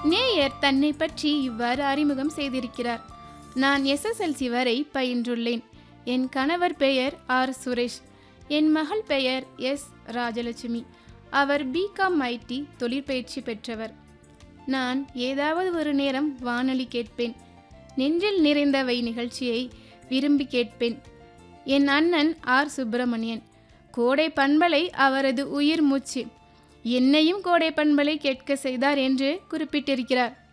நேயர் தன்னை பற்றி இவ்வாறு அறிமுகம் செய்திருக்கிறார் நான் எஸ்எஸ்எல்சி வரை பயின்றுள்ளேன் என் கணவர் பெயர் ஆர் சுரேஷ் என் மகள் பெயர் எஸ் ராஜலட்சுமி அவர் பிகாம் ஐடி தொழிற்பயிற்சி பெற்றவர் நான் ஏதாவது ஒரு நேரம் வானொலி கேட்பேன் நெஞ்சில் நிறைந்தவை நிகழ்ச்சியை விரும்பி கேட்பேன் என் அண்ணன் ஆர் சுப்பிரமணியன் கோடை பண்பலை அவரது உயிர் மூச்சு என்னையும் கோடை பண்பலை கேட்க செய்தார் என்று குறிப்பிட்டிருக்கிறார்